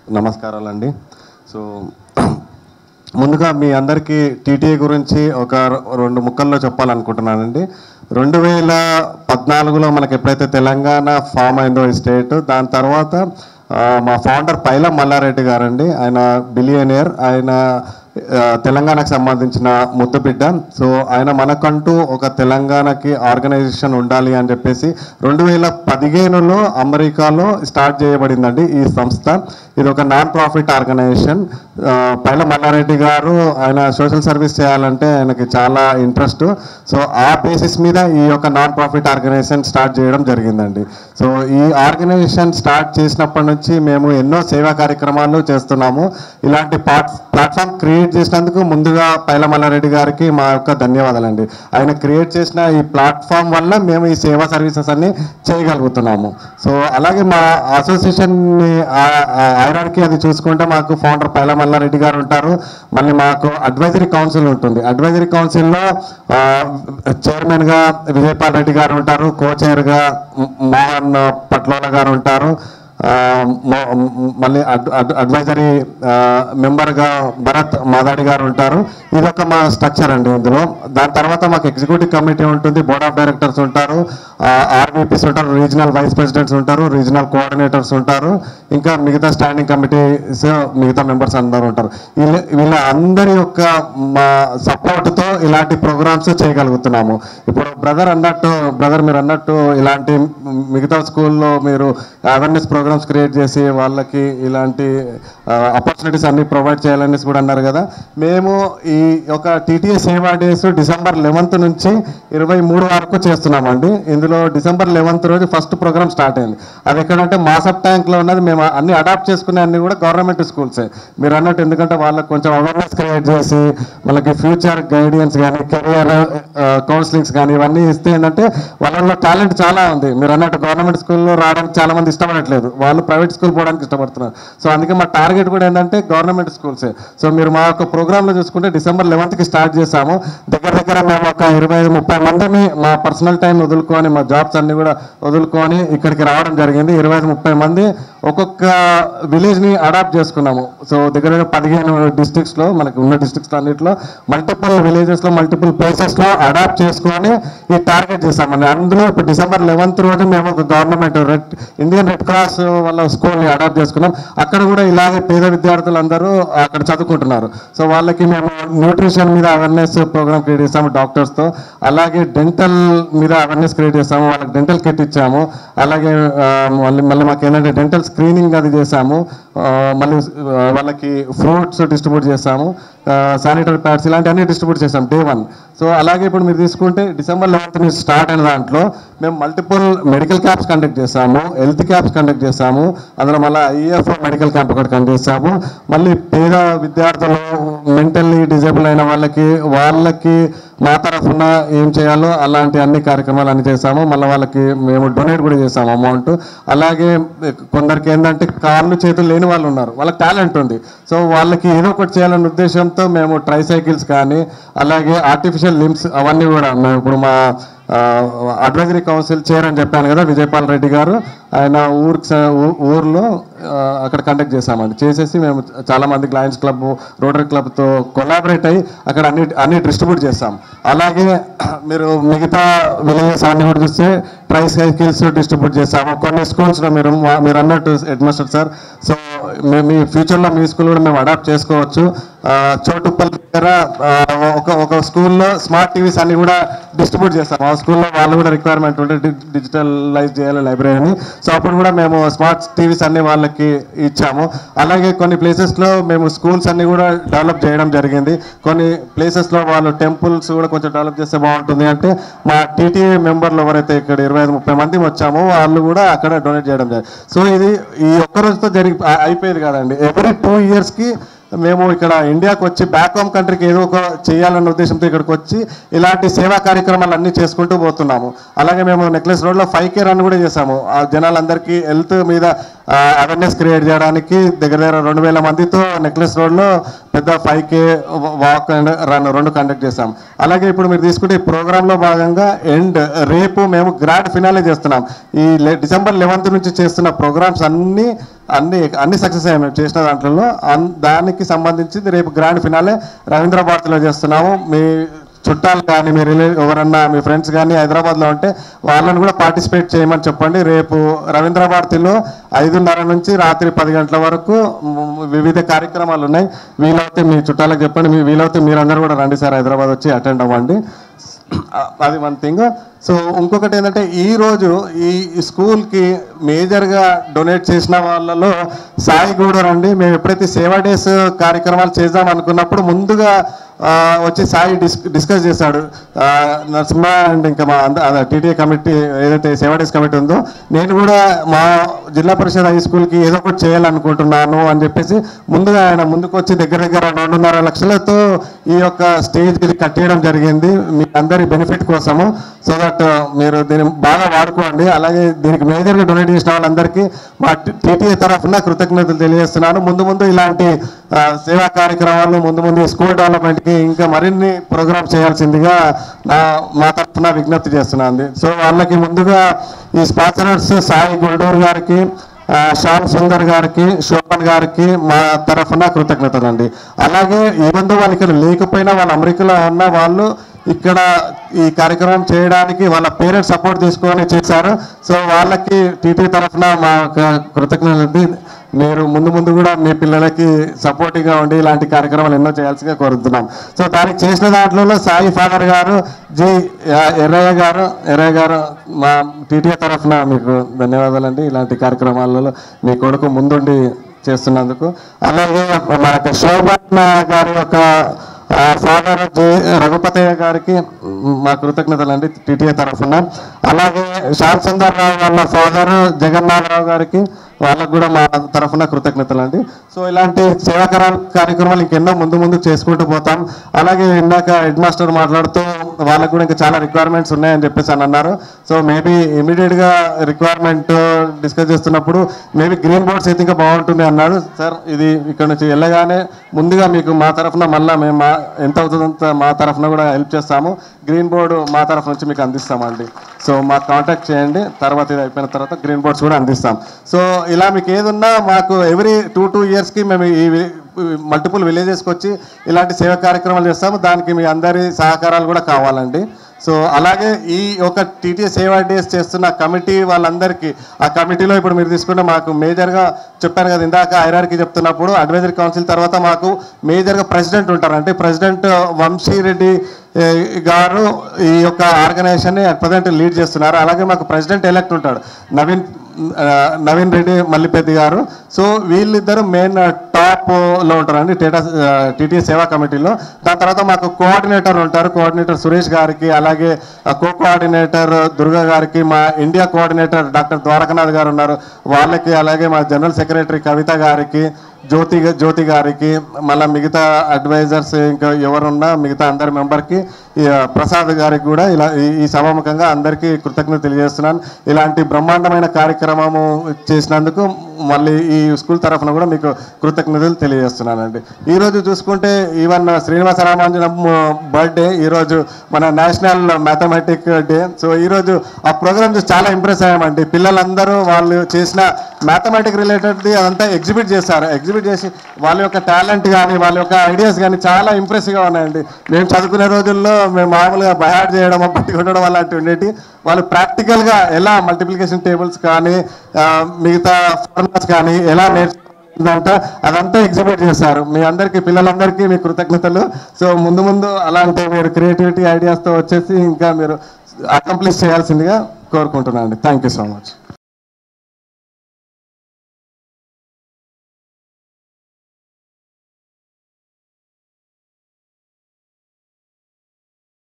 నమస్కారాలండి సో ముందుగా మీ అందరికీ టీటీఏ గురించి ఒక రెండు ముక్కల్లో చెప్పాలనుకుంటున్నానండి రెండు వేల పద్నాలుగులో మనకి ఎప్పుడైతే తెలంగాణ ఫామ్ అయిందో ఈ స్టేట్ దాని తర్వాత ఆ, మా ఫౌండర్ పైల మల్లారెడ్డి గారండి ఆయన బిలియనియర్ ఆయన ఆ, తెలంగాణకు సంబంధించిన ముద్దుబిడ్డ సో ఆయన మనకంటూ ఒక తెలంగాణకి ఆర్గనైజేషన్ ఉండాలి అని చెప్పేసి రెండు వేల పదిహేనులో అమెరికాలో స్టార్ట్ చేయబడిందండి ఈ సంస్థ ఇది ఒక నాన్ ప్రాఫిట్ ఆర్గనైజేషన్ ఆ, పైల మల్లారెడ్డి గారు ఆయన సోషల్ సర్వీస్ చేయాలంటే ఆయనకి చాలా ఇంట్రెస్ట్ సో ఆ బేసిస్ మీద ఈ యొక్క నాన్ ప్రాఫిట్ ఆర్గనైజేషన్ స్టార్ట్ చేయడం జరిగిందండి సో ఈ ఆర్గనైజేషన్ స్టార్ట్ చేసినప్పటి నుంచి మేము ఎన్నో సేవా కార్యక్రమాలు చేస్తున్నాము ఇలాంటి పాట్ ప్లాట్ఫామ్ క్రియేట్ చేసినందుకు ముందుగా పైల మల్లారెడ్డి గారికి మా యొక్క ధన్యవాదాలండి ఆయన క్రియేట్ చేసిన ఈ ప్లాట్ఫామ్ వల్ల మేము ఈ సేవా సర్వీసెస్ అన్ని చేయగలుగుతున్నాము సో అలాగే మా అసోసియేషన్ ఐరాన్కి అది చూసుకుంటే మాకు ఫౌండర్ పైల మల్లారెడ్డి గారు ఉంటారు మళ్ళీ మాకు అడ్వైజరీ కౌన్సిల్ ఉంటుంది అడ్వైజరీ కౌన్సిల్లో చైర్మన్గా విజయపాల్ రెడ్డి గారు ఉంటారు కో చైర్గా మోహన్ పట్లోల గారు ఉంటారు ఆ, మొ- మళ్ళీ అడ్- అడ్- అడ్వైజరీ ఆ, మెంబర్గా భరత్ మాదాడి గారు ఉంటారు ఇది ఒక మా స్ట్రక్చర్ అండి ఇందులో దాని తర్వాత మాకు ఎగ్జిక్యూటివ్ కమిటీ ఉంటుంది బోర్డ్ ఆఫ్ డైరెక్టర్స్ ఉంటారు ఆర్బీపీస్ ఉంటారు రీజనల్ వైస్ ప్రెసిడెంట్స్ ఉంటారు రీజనల్ కోఆర్డినేటర్స్ ఉంటారు ఇంకా మిగతా స్టాండింగ్ కమిటీస్ మిగతా మెంబర్స్ అందరూ ఉంటారు వీళ్ళ వీళ్ళ అందరి యొక్క మా సపోర్ట్తో ఇలాంటి ప్రోగ్రామ్స్ చేయగలుగుతున్నాము ఇప్పుడు బ్రదర్ అన్నట్టు బ్రదర్ మీరు అన్నట్టు ఇలాంటి మిగతా స్కూల్లో మీరు అవేర్నెస్ ప్రోగ్రామ్స్ క్రియేట్ చేసి వాళ్ళకి ఇలాంటి ఆపర్చునిటీస్ అన్ని ప్రొవైడ్ చేయాలనేసి కూడా అన్నారు కదా మేము ఈ యొక్క టీటీఏ సేవా డేస్ డిసెంబర్ లెవెన్త్ నుంచి ఇరవై మూడు వరకు చేస్తున్నామండి ఇందులో డిసెంబర్ లెవెన్త్ రోజు ఫస్ట్ ప్రోగ్రామ్ స్టార్ట్ అయింది అది ఎక్కడంటే మాసప్ ట్యాంక్లో ఉన్నది మేము అన్ని అడాప్ట్ చేసుకునే అన్ని కూడా గవర్నమెంట్ స్కూల్సే మీరు అన్నట్టు ఎందుకంటే వాళ్ళకి కొంచెం అవేర్నెస్ క్రియేట్ చేసి వాళ్ళకి ఫ్యూచర్ గైడెన్స్ కానీ కెరియర్ కౌన్సిలింగ్స్ కానీ ఇవన్నీ ఇస్తే ఏంటంటే వాళ్ళలో టాలెంట్ చాలా ఉంది మీరు అన్నట్టు గవర్నమెంట్ స్కూల్లో రావడానికి చాలా మంది ఇష్టపడట్లేదు వాళ్ళు ప్రైవేట్ స్కూల్ పోవడానికి ఇష్టపడుతున్నారు సో అందుకే మా టార్గెట్ కూడా ఏంటంటే గవర్నమెంట్ స్కూల్సే సో మీరు మా యొక్క ప్రోగ్రాంలో చూసుకుంటే డిసెంబర్ లెవెన్త్కి స్టార్ట్ చేసాము దగ్గర దగ్గర మేము ఒక ఇరవై ఐదు ముప్పై మందిని మా పర్సనల్ టైం వదులుకొని మా జాబ్స్ అన్ని కూడా వదులుకొని ఇక్కడికి రావడం జరిగింది ఇరవై ఐదు ముప్పై మంది ఒక్కొక్క విలేజ్ని అడాప్ట్ చేసుకున్నాము సో దగ్గర దగ్గర పదిహేను డిస్ట్రిక్ట్స్లో మనకి ఉన్న డిస్ట్రిక్ట్స్ అన్నింటిలో మల్టిపుల్ విలేజెస్లో మల్టిపుల్ ప్లేసెస్లో అడాప్ట్ చేసుకొని ఈ టార్గెట్ చేస్తామండి అందులో ఇప్పుడు డిసెంబర్ లెవెన్త్ రోజు మేము ఒక government red Indian red cross వాళ్ళ స్కూల్ని అడాప్ట్ చేసుకున్నాం అక్కడ కూడా ఇలాగే పేద విద్యార్థులందరూ అక్కడ చదువుకుంటున్నారు సో వాళ్ళకి మేము న్యూట్రిషన్ మీద అవేర్నెస్ ప్రోగ్రామ్ క్రియేట్ చేస్తాము డాక్టర్స్తో అలాగే డెంటల్ మీద అవేర్నెస్ క్రియేట్ చేస్తాము వాళ్ళకి డెంటల్ కిట్ ఇచ్చాము అలాగే ఆ, మళ్ళీ మళ్ళీ మాకు ఏంటంటే డెంటల్ స్క్రీనింగ్ అది చేసాము ఆ, మళ్ళీ ఆ, వాళ్ళకి ఫ్రూట్స్ డిస్ట్రిబ్యూట్ చేసాము శానిటరీ ప్యాడ్స్ ఇలాంటివన్నీ డిస్ట్రిబ్యూట్ చేసాం డే వన్ సో అలాగే ఇప్పుడు మీరు తీసుకుంటే డిసెంబర్ లెవెన్త్ నుంచి స్టార్ట్ అయిన దాంట్లో మేము మల్టిపుల్ మెడికల్ క్యాంప్స్ కండక్ట్ చేసాము హెల్త్ క్యాంప్స్ కండక్ట్ చేసాము అందులో మళ్ళీ ఐఎఫ్ మెడికల్ క్యాంప్ ఒకటి కండక్ట్ చేసాము మళ్ళీ పేద విద్యార్థులు మెంటల్లీ డిజేబుల్ అయిన వాళ్ళకి వాళ్ళకి మా తరఫున ఏం చేయాలో అలాంటి అన్ని కార్యక్రమాలు అన్ని చేసాము మళ్ళీ వాళ్ళకి మేము డొనేట్ కూడా చేసాము అమౌంట్ అలాగే కొందరికి ఏంటంటే కాళ్ళు చేతులు లేని వాళ్ళు ఉన్నారు వాళ్ళకి టాలెంట్ ఉంది సో వాళ్ళకి ఏదో ఒకటి చేయాలనే ఉద్దేశంతో మేము ట్రై సైకిల్స్ కానీ అలాగే ఆర్టిఫిషియల్ లిమ్స్ అవన్నీ కూడా మేము ఇప్పుడు మా అడ్వైజరీ కౌన్సిల్ చైర్ అని చెప్పాను కదా విజయపాల్ రెడ్డి గారు ఆయన ఊరికి స- ఊ- ఊర్లో ఆ, అక్కడ కండక్ట్ చేసామండి చేసేసి మేము చాలా మంది లయన్స్ క్లబ్ రోటరీ క్లబ్తో కొలాబరేట్ అయ్యి అక్కడ అన్ని అన్ని డిస్ట్రిబ్యూట్ చేస్తాం అలాగే మీరు మిగతా విలేజెస్ అన్ని కూడా చూస్తే ట్రై సైకిల్స్ డిస్ట్రిబ్యూట్ చేస్తాము కొన్ని స్కూల్స్లో మీరు మా- మీరు అన్నట్టు హెడ్ మాస్టర్ సార్ సో మీ- మీ ఫ్యూచర్లో మీ స్కూల్ కూడా మేము అడాప్ట్ చేసుకోవచ్చు ఆ, చోటుప్పల్ దగ్గర ఆ, ఒక ఒక స్కూల్లో స్మార్ట్ టీవీస్ అన్ని కూడా డిస్ట్రిబ్యూట్ చేస్తాం ఆ స్కూల్లో వాళ్ళు కూడా రిక్వైర్మెంట్ ఉంటే డి- డిజిటలైజ్ చేయాలి లైబ్రరీని సో అప్పుడు కూడా మేము స్మార్ట్ టీవీస్ అన్ని వాళ్ళకి ఇచ్చాము అలాగే కొన్ని ప్లేసెస్లో మేము స్కూల్స్ అన్ని కూడా డెవలప్ చేయడం జరిగింది కొన్ని ప్లేసెస్లో వాళ్ళు టెంపుల్స్ కూడా కొంచెం డెవలప్ చేస్తే బాగుంటుంది అంటే మా టీటీఏ మెంబర్లు ఎవరైతే ఇక్కడ ఇరవై ఐదు ముప్పై మంది వచ్చామో వాళ్ళు కూడా అక్కడ డొనేట్ చేయడం జరిగింది సో ఇది ఈ ఒక్క రోజుతో జరిగి అ- అయిపోయేది కాదండి ఎవ్రీ టూ ఇయర్స్కి మేము ఇక్కడ ఇండియాకి వచ్చి బ్యాక్ హోమ్ కంట్రీకి ఏదో ఒక చేయాలన్న ఉద్దేశంతో ఇక్కడికి వచ్చి ఇలాంటి సేవా కార్యక్రమాలు అన్నీ చేసుకుంటూ పోతున్నాము అలాగే మేము నెక్లెస్ రోడ్లో ఫైవ్ కే రన్ కూడా చేసాము ఆ జనాలందరికీ హెల్త్ మీద అవేర్నెస్ క్రియేట్ చేయడానికి దగ్గర దగ్గర రెండు వేల మందితో నెక్లెస్ రోడ్లో పెద్ద five K walk and run రెండు కండక్ట్ చేస్తాం అలాగే ఇప్పుడు మీరు తీసుకుంటే ఈ ప్రోగ్రాంలో భాగంగా ఎండ్ రేపు మేము గ్రాండ్ ఫినాలే చేస్తున్నాం ఈ లే- డిసెంబర్ లెవెన్త్ నుంచి చేస్తున్న ప్రోగ్రామ్స్ అన్నీ అన్ని అన్ని సక్సెస్ అయ్యాయి మేము చేసిన దాంట్లో అన్- దానికి సంబంధించి రేపు గ్రాండ్ ఫినాలే రవీంద్ర భారతిలో చేస్తున్నాము మీ చుట్టాలు కానీ మీ రిలే ఎవరన్నా మీ ఫ్రెండ్స్ కానీ హైదరాబాద్లో ఉంటే వాళ్ళని కూడా పార్టిసిపేట్ చేయమని చెప్పండి రేపు రవీంద్ర భారతిలో ఐదున్నర నుంచి రాత్రి పది గంటల వరకు మ్, వివిధ కార్యక్రమాలు ఉన్నాయి వీలైతే మీ చుట్టాలకు చెప్పండి మీ వీలైతే మీరందరూ కూడా రండి సార్ హైదరాబాద్ వచ్చి అటెండ్ అవ్వండి అది వన్ థింగ్ సో ఇంకొకటి ఏంటంటే ఈ రోజు ఈ స్కూల్కి మేజర్గా డొనేట్ చేసిన వాళ్ళలో సాయి గూడూరు అండి మేము ఎప్పుడైతే సేవా డేస్ కార్యక్రమాలు చేద్దాం అనుకున్నప్పుడు ముందుగా ఆ, వచ్చి సాయి డిస్ డిస్కస్ చేశాడు ఆ, నరసింహ అండ్ ఇంకా మా టీటీఏ కమిటీ ఏదైతే సేవా డేస్ కమిటీ ఉందో నేను కూడా మా జిల్లా పరిషత్ హై స్కూల్కి ఏదో ఒకటి చేయాలనుకుంటున్నాను అని చెప్పేసి ముందుగా ఆయన ముందుకు వచ్చి దగ్గర దగ్గర రెండున్నర లక్షలతో ఈ యొక్క స్టేజ్ ఇది కట్టేయడం జరిగింది మీ అందరి బెనిఫిట్ కోసము సో దట్ మీరు దీన్ని బాగా వాడుకోండి అలాగే దీనికి మేజర్గా డొనేట్ చేసిన వాళ్ళందరికీ మా టీటీఏ తరఫున కృతజ్ఞతలు తెలియజేస్తున్నాను ముందు ముందు ఇలాంటి ఆ, సేవా కార్యక్రమాలు ముందు ముందు స్కూల్ డెవలప్మెంట్కి ఇంకా మరిన్ని ప్రోగ్రామ్స్ చేయాల్సిందిగా నా మా తరఫున విజ్ఞప్తి చేస్తున్నాను సో వాళ్ళకి ముందుగా ఈ స్పాన్సరర్స్ సాయి గుండూరు గారికి ఆ, శ్యామ్ సుందర్ గారికి శోభన్ గారికి మా తరఫున కృతజ్ఞతలు అండి అలాగే ఈవెన్ వాళ్ళు ఇక్కడ లేకపోయినా వాళ్ళు అమెరికాలో ఉన్న వాళ్ళు ఇక్కడ ఈ కార్యక్రమం చేయడానికి వాళ్ళ పేరెంట్స్ సపోర్ట్ తీసుకొని చేశారు సో వాళ్ళకి టీటీ తరఫున మా యొక్క కృతజ్ఞతలు మీరు ముందు ముందు కూడా మీ పిల్లలకి సపోర్టివ్గా ఉండి ఇలాంటి కార్యక్రమాలు ఎన్నో చేయాల్సిగా కోరుతున్నాం సో దానికి చేసిన దాంట్లో సాయి ఫాదర్ గారు జి ఎర్రయ్య గారు ఎర్రయ్య గారు మా టీటీఏ తరఫున మీకు ధన్యవాదాలండి ఇలాంటి కార్యక్రమాలలో మీ కొడుకు ముందుండి చేస్తున్నందుకు అలాగే మన యొక్క శోభన్ గారి యొక్క ఫాదర్ జి రఘుపతయ్య గారికి మా కృతజ్ఞతలు అండి టీటీఏ తరఫున అలాగే శ్యామ్ సుందర్ రావు వాళ్ళ ఫాదర్ జగన్నాథరావు గారికి వాళ్ళకు కూడా మా తరఫున కృతజ్ఞతలు అండి సో ఇలాంటి సేవాకర కార్యక్రమాలు ఇంకెన్నో ముందు ముందు చేసుకుంటూ పోతాం అలాగే ఇందాక హెడ్ మాస్టర్ మాట్లాడుతూ వాళ్ళకు కూడా ఇంకా చాలా రిక్వైర్మెంట్స్ ఉన్నాయని చెప్పేసి అని అన్నారు సో మేబీ ఇమీడియట్గా రిక్వైర్మెంట్ డిస్కస్ చేస్తున్నప్పుడు మేబీ గ్రీన్ బోర్డ్స్ అయితే ఇంకా బాగుంటుంది అన్నాడు సార్ ఇది ఇక్కడ నుంచి వెళ్ళగానే ముందుగా మీకు మా తరఫున మళ్ళీ మేము మా ఎంత అవుతుందంత మా తరఫున కూడా హెల్ప్ చేస్తాము గ్రీన్ బోర్డు మా తరఫు నుంచి మీకు అందిస్తామండి సో మాకు కాంటాక్ట్ చేయండి తర్వాత ఇది అయిపోయిన తర్వాత గ్రీన్ బోర్డ్స్ కూడా అందిస్తాం సో ఇలా మీకు ఏదున్నా మాకు ఎవ్రీ టూ టూ ఇయర్స్కి మేము ఈ మల్టిపుల్ విలేజెస్కి వచ్చి ఇలాంటి సేవా కార్యక్రమాలు చేస్తాము దానికి మీ అందరి సహకారాలు కూడా కావాలండి సో అలాగే ఈ ఒక టీటీఏ సేవా డేస్ చేస్తున్న కమిటీ వాళ్ళందరికీ ఆ కమిటీలో ఇప్పుడు మీరు తీసుకుంటే మాకు మేజర్గా చెప్పాను కదా ఇందాక ఐరార్కి చెప్తున్నప్పుడు అడ్వైజరీ కౌన్సిల్ తర్వాత మాకు మేజర్గా ప్రెసిడెంట్ ఉంటారు అంటే ప్రెసిడెంట్ వంశీరెడ్డి ఏ, గారు ఈ యొక్క ఆర్గనైజేషన్ని అట్ ప్రజెంట్ లీడ్ చేస్తున్నారు అలాగే మాకు ప్రెసిడెంట్ ఎలక్ట్ ఉంటాడు నవీన్ ఆ, నవీన్ రెడ్డి మల్లిపెద్ది గారు సో వీళ్ళిద్దరు మెయిన్ టాప్లో ఉంటారండి టేటా టీటీ సేవా కమిటీలో దాని తర్వాత మాకు కోఆర్డినేటర్ ఉంటారు కోఆర్డినేటర్ సురేష్ గారికి అలాగే కో కోఆర్డినేటర్ దుర్గా గారికి మా ఇండియా కోఆర్డినేటర్ డాక్టర్ ద్వారకనాథ్ గారు ఉన్నారు వాళ్ళకి అలాగే మా జనరల్ సెక్రటరీ కవిత గారికి జ్యోతి జ్యోతి గారికి మళ్ళీ మిగతా అడ్వైజర్స్ ఇంకా ఎవరున్నా మిగతా అందరి మెంబర్కి ఈ, ప్రసాద్ గారికి కూడా ఇలా ఈ- ఈ సభాముఖంగా అందరికీ కృతజ్ఞత తెలియజేస్తున్నాను ఇలాంటి బ్రహ్మాండమైన కార్యక్రమము చేసినందుకు మళ్ళీ ఈ స్కూల్ తరఫున కూడా మీకు కృతజ్ఞతలు తెలియజేస్తున్నానండి ఈరోజు చూసుకుంటే ఈవెన్ శ్రీనివాస రామాంజనం బర్త్డే ఈరోజు మన నేషనల్ మ్యాథమెటిక్ డే సో ఈరోజు ఆ ప్రోగ్రామ్ చూసి చాలా ఇంప్రెస్ అయ్యామండి పిల్లలందరూ వాళ్ళు చేసిన మ్యాథమెటిక్ రిలేటెడ్ది అదంతా ఎగ్జిబిట్ చేశారు ఎగ్జిబిట్ చేసి వాళ్ళ యొక్క టాలెంట్ కానీ వాళ్ళ యొక్క ఐడియాస్ కానీ చాలా ఇంప్రెసివ్గా ఉన్నాయండి మేము చదువుకునే రోజుల్లో మేము మామూలుగా బయాడ్ చేయడం పట్టి కొట్టడం అలాంటివి ఉండేటి వాళ్ళు ప్రాక్టికల్గా ఎలా మల్టిప్లికేషన్ టేబుల్స్ కానీ ఆ, మిగతా ఫార్ములాస్ కానీ ఎలా నేర్చుకుందంట అదంతా ఎగ్జిబిట్ చేశారు మీ అందరికీ పిల్లలందరికీ మీ కృతజ్ఞతలు సో ముందు ముందు అలాంటి మీరు క్రియేటివిటీ ఐడియాస్తో వచ్చేసి ఇంకా మీరు అకంప్లిష్ చేయాల్సిందిగా కోరుకుంటున్నాను థ్యాంక్ యూ సో మచ్